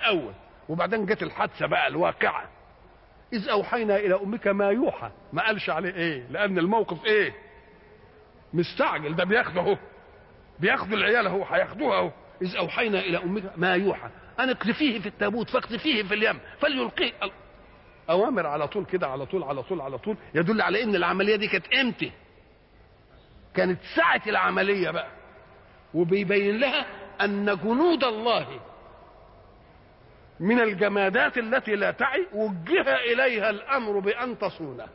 الاول وبعدين جت الحادثه بقى الواقعه اذ اوحينا الى امك ما يوحى ما قالش عليه ايه لان الموقف ايه مستعجل ده بياخده اهو بياخدوا العيال اهو هياخدوها اهو اذ اوحينا الى امك ما يوحى ان اقذفيه في التابوت فاقذفيه في اليم فليلقيه اوامر على طول كده على طول على طول على طول يدل على ان العمليه دي كانت امتى كانت ساعه العمليه بقى وبيبين لها ان جنود الله من الجمادات التي لا تعي وجه اليها الامر بان تصونه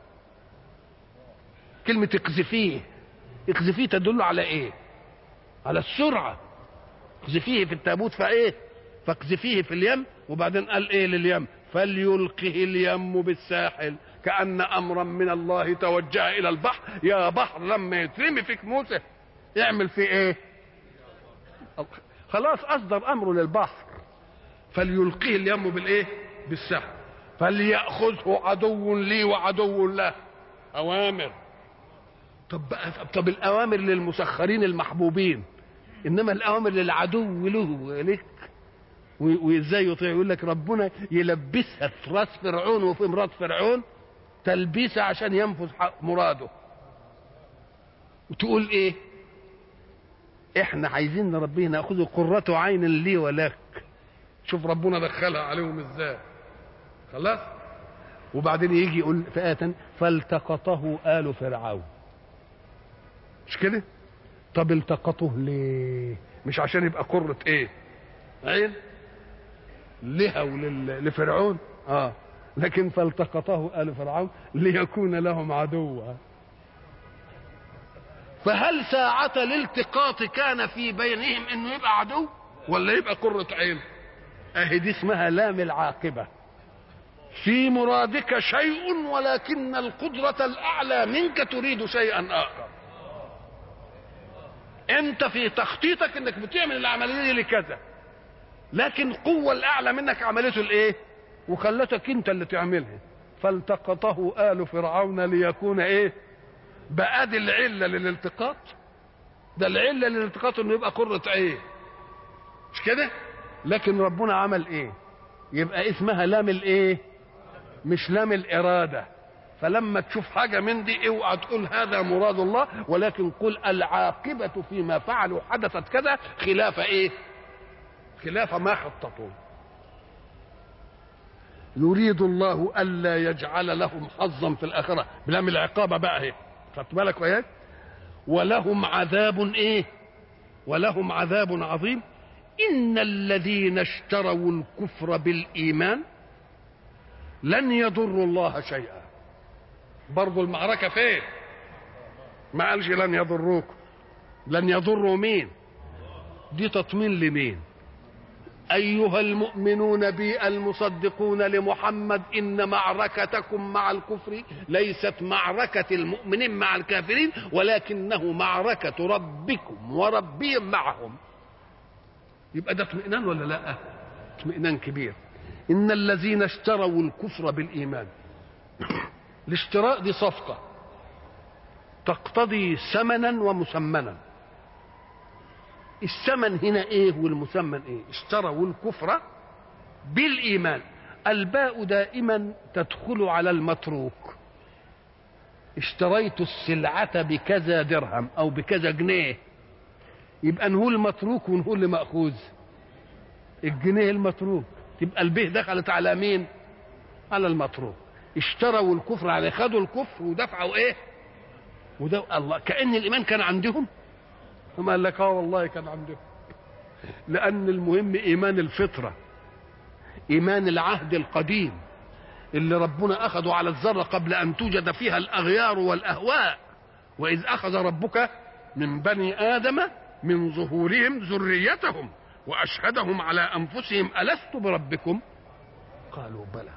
كلمه اقذفيه اقذفيه تدل على ايه على السرعه اقذفيه في التابوت فايه فاقذفيه في اليم وبعدين قال ايه لليم فليلقه اليم بالساحل كأن أمرا من الله توجه إلى البحر يا بحر لما يترمي فيك موسى يعمل فيه إيه خلاص أصدر أمره للبحر فليلقيه اليم بالإيه بالساحل فليأخذه عدو لي وعدو له أوامر طب بقى طب الأوامر للمسخرين المحبوبين إنما الأوامر للعدو له لك وازاي يطيع يقول لك ربنا يلبسها في راس فرعون وفي مرات فرعون تلبيسه عشان ينفذ مراده وتقول ايه احنا عايزين نربيه ناخذه قرة عين لي ولك شوف ربنا دخلها عليهم ازاي خلاص وبعدين يجي يقول فئة فالتقطه آل فرعون مش كده طب التقطه ليه مش عشان يبقى قرة ايه عين لها ولفرعون اه لكن فالتقطه آل فرعون ليكون لهم عدوا فهل ساعة الالتقاط كان في بينهم انه يبقى عدو ولا يبقى قرة عين اهي دي اسمها لام العاقبة في مرادك شيء ولكن القدرة الأعلى منك تريد شيئا آخر أنت في تخطيطك أنك بتعمل العملية دي لكذا لكن قوة الأعلى منك عملته الإيه؟ وخلتك أنت اللي تعملها فالتقطه آل فرعون ليكون إيه؟ بقى دي العلة للالتقاط ده العلة للالتقاط إنه يبقى قرة عين مش كده؟ لكن ربنا عمل إيه؟ يبقى اسمها لام الإيه؟ مش لام الإرادة فلما تشوف حاجة من دي اوعى تقول هذا مراد الله ولكن قل العاقبة فيما فعلوا حدثت كذا خلاف ايه؟ خلاف ما خططوا يريد الله الا يجعل لهم حظا في الاخره بلام العقابه بقى اهي خدت بالك وياك ولهم عذاب ايه ولهم عذاب عظيم ان الذين اشتروا الكفر بالايمان لن يضروا الله شيئا برضو المعركه فين ما قالش لن يضروكم لن يضروا مين دي تطمين لمين أيها المؤمنون بي المصدقون لمحمد إن معركتكم مع الكفر ليست معركة المؤمنين مع الكافرين ولكنه معركة ربكم وربهم معهم يبقى ده اطمئنان ولا لا اطمئنان كبير إن الذين اشتروا الكفر بالإيمان الاشتراء دي صفقة تقتضي ثمنا ومسمنا الثمن هنا ايه والمسمن ايه اشتروا الكفر بالايمان الباء دائما تدخل على المتروك اشتريت السلعة بكذا درهم او بكذا جنيه يبقى نقول متروك ونقول مأخوذ الجنيه المتروك تبقى البه دخلت على مين على المتروك اشتروا الكفر على خدوا الكفر ودفعوا ايه وده الله كأن الإيمان كان عندهم ثم قال لك اه والله كان عندهم لأن المهم إيمان الفطرة إيمان العهد القديم اللي ربنا أخذه على الذرة قبل أن توجد فيها الأغيار والأهواء وإذ أخذ ربك من بني آدم من ظهورهم ذريتهم وأشهدهم على أنفسهم ألست بربكم قالوا بلى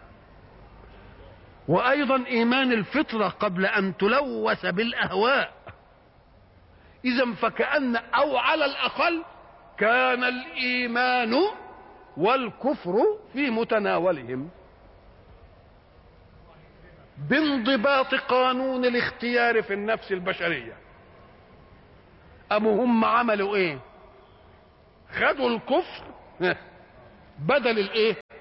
وأيضا إيمان الفطرة قبل أن تلوث بالأهواء إذا فكأن أو على الأقل كان الإيمان والكفر في متناولهم بانضباط قانون الاختيار في النفس البشرية أم هم عملوا إيه خدوا الكفر بدل الإيه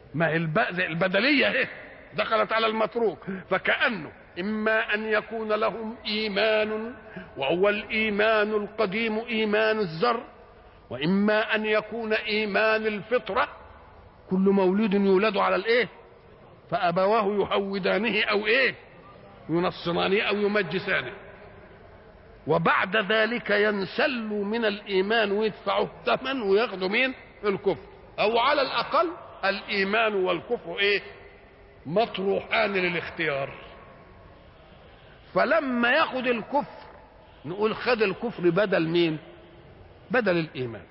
ما هي البدليه اهي دخلت على المتروك فكانه اما ان يكون لهم ايمان وهو الايمان القديم ايمان الزر واما ان يكون ايمان الفطره كل مولود يولد على الايه فابواه يهودانه او ايه ينصرانه او يمجسانه وبعد ذلك ينسلوا من الايمان ويدفعوا الثمن وياخذوا مين الكفر او على الاقل الايمان والكفر ايه مطروحان للاختيار فلما ياخد الكفر نقول خد الكفر بدل مين بدل الايمان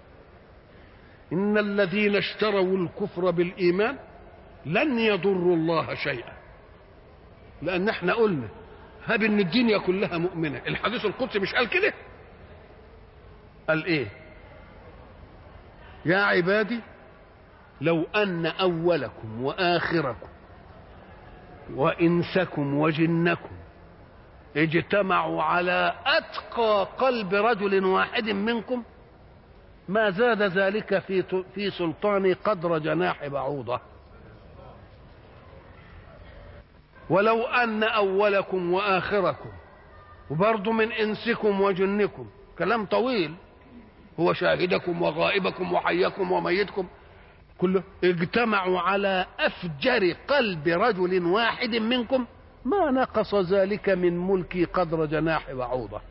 ان الذين اشتروا الكفر بالايمان لن يضروا الله شيئا لان احنا قلنا هب ان الدنيا كلها مؤمنه الحديث القدسي مش قال كده قال ايه يا عبادي لو ان اولكم واخركم وانسكم وجنكم اجتمعوا على اتقى قلب رجل واحد منكم ما زاد ذلك في في سلطان قدر جناح بعوضه ولو ان اولكم واخركم وبرضه من انسكم وجنكم كلام طويل هو شاهدكم وغائبكم وحيكم وميتكم كله اجتمعوا على افجر قلب رجل واحد منكم ما نقص ذلك من ملكي قدر جناح بعوضه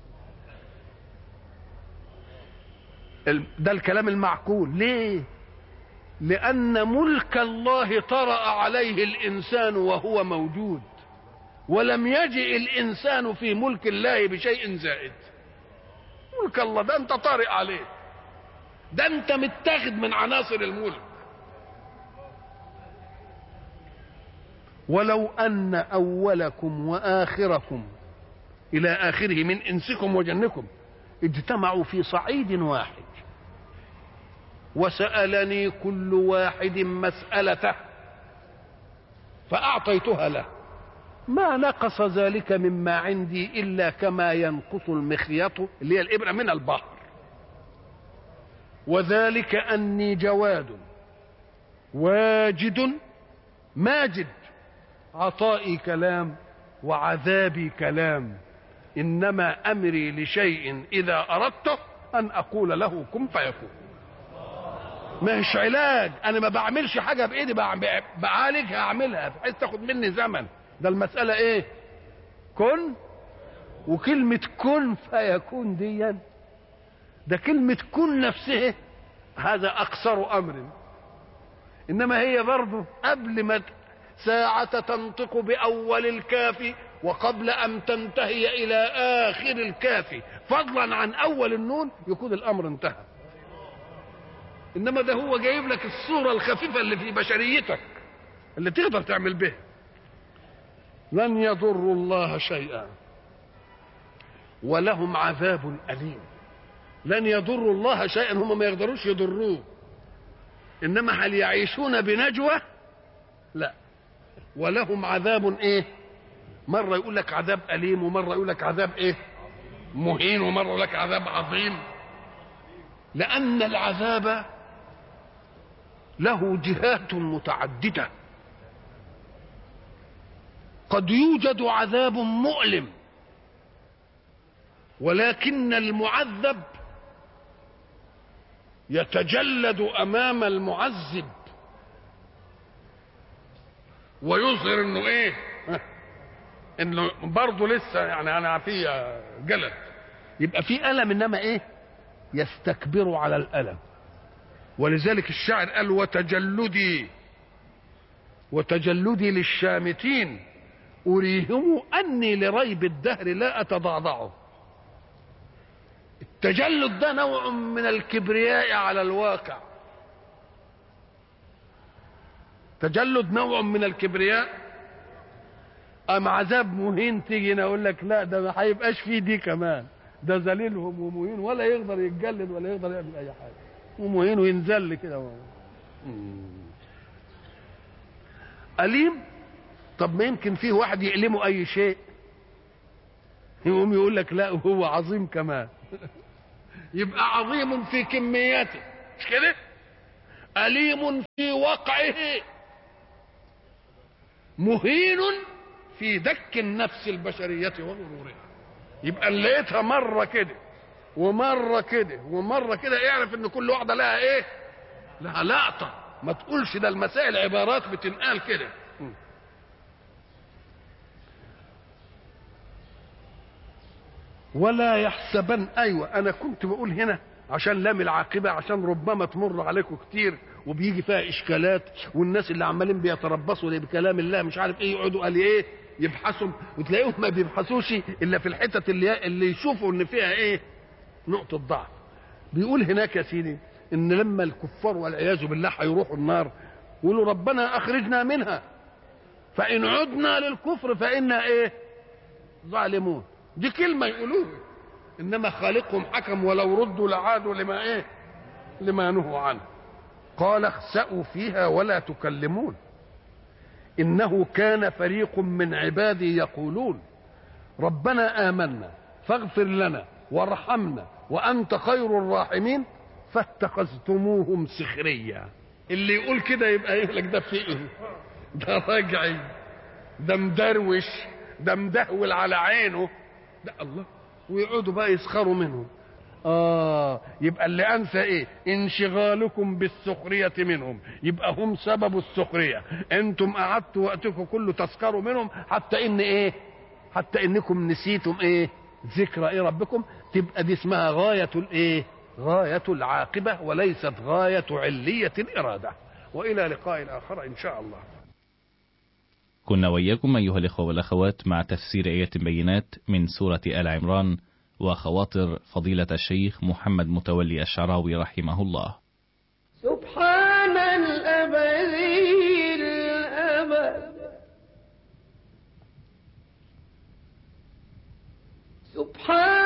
ده الكلام المعقول ليه لان ملك الله طرا عليه الانسان وهو موجود ولم يجئ الانسان في ملك الله بشيء زائد ملك الله ده انت طارئ عليه ده انت متاخد من عناصر الملك ولو ان اولكم واخركم الى اخره من انسكم وجنكم اجتمعوا في صعيد واحد وسالني كل واحد مسالته فاعطيتها له ما نقص ذلك مما عندي الا كما ينقص المخيط اللي هي الابره من البحر وذلك اني جواد واجد ماجد عطائي كلام وعذابي كلام انما امري لشيء اذا اردته ان اقول له كن فيكون مش علاج انا ما بعملش حاجه بايدي بعالجها اعملها بحيث تاخد مني زمن ده المساله ايه كن وكلمه كن فيكون دي ده كلمه كن نفسها هذا اقصر امر انما هي برضه قبل ما ساعة تنطق بأول الكاف وقبل أن تنتهي إلى آخر الكاف فضلا عن أول النون يكون الأمر انتهى إنما ده هو جايب لك الصورة الخفيفة اللي في بشريتك اللي تقدر تعمل بها لن يضروا الله شيئا ولهم عذاب أليم لن يضروا الله شيئا هم ما يقدروش يضروه إنما هل يعيشون بنجوى لا ولهم عذاب ايه مرة يقول لك عذاب أليم ومرة يقول لك عذاب ايه مهين ومرة يقول لك عذاب عظيم لأن العذاب له جهات متعددة قد يوجد عذاب مؤلم ولكن المعذب يتجلد امام المعذب ويظهر انه ايه انه برضه لسه يعني انا في جلد يبقى في الم انما ايه يستكبر على الالم ولذلك الشاعر قال وتجلدي وتجلدي للشامتين أريهم أني لريب الدهر لا أتضعضعه التجلد ده نوع من الكبرياء على الواقع تجلد نوع من الكبرياء أم عذاب مهين تيجي أنا أقول لك لا ده ما هيبقاش فيه دي كمان ده ذليلهم ومهين ولا يقدر يتجلد ولا يقدر يعمل أي حاجة ومهين وينزل كده أليم طب ما يمكن فيه واحد يألمه أي شيء يقوم يقول لك لا هو عظيم كمان يبقى عظيم في كمياته مش كده أليم في وقعه مهين في دك النفس البشرية وغرورها يبقى اللي لقيتها مرة كده ومرة كده ومرة كده اعرف ان كل واحدة لها ايه لها لقطة ما تقولش ده المسائل عبارات بتنقال كده ولا يحسبن ايوه انا كنت بقول هنا عشان لام العاقبه عشان ربما تمر عليكم كتير وبيجي فيها اشكالات والناس اللي عمالين بيتربصوا بكلام الله مش عارف ايه يقعدوا قال ايه يبحثوا وتلاقيهم ما بيبحثوش الا في الحتت اللي اللي يشوفوا ان فيها ايه نقطه ضعف بيقول هناك يا سيدي ان لما الكفار والعياذ بالله هيروحوا النار يقولوا ربنا اخرجنا منها فان عدنا للكفر فانا ايه ظالمون دي كلمه يقولوها انما خالقهم حكم ولو ردوا لعادوا لما ايه لما نهوا عنه قال اخسأوا فيها ولا تكلمون انه كان فريق من عبادي يقولون ربنا امنا فاغفر لنا وارحمنا وانت خير الراحمين فاتخذتموهم سخريا اللي يقول كده يبقى ايه لك ده في ايه ده راجعي ده مدروش ده مدهول على عينه ده الله ويقعدوا بقى يسخروا منهم آه يبقى اللي أنسى إيه؟ انشغالكم بالسخرية منهم، يبقى هم سبب السخرية، أنتم قعدتوا وقتكم كله تسخروا منهم حتى إن إيه؟ حتى إنكم نسيتم إيه؟ ذكر إيه ربكم؟ تبقى دي اسمها غاية الإيه؟ غاية العاقبة وليست غاية علية الإرادة. وإلى لقاء آخر إن شاء الله. كنا وإياكم أيها الإخوة والأخوات مع تفسير آيات بينات من سورة آل عمران وخواطر فضيلة الشيخ محمد متولي الشعراوي رحمه الله سبحان الأبدي الأبد سبحان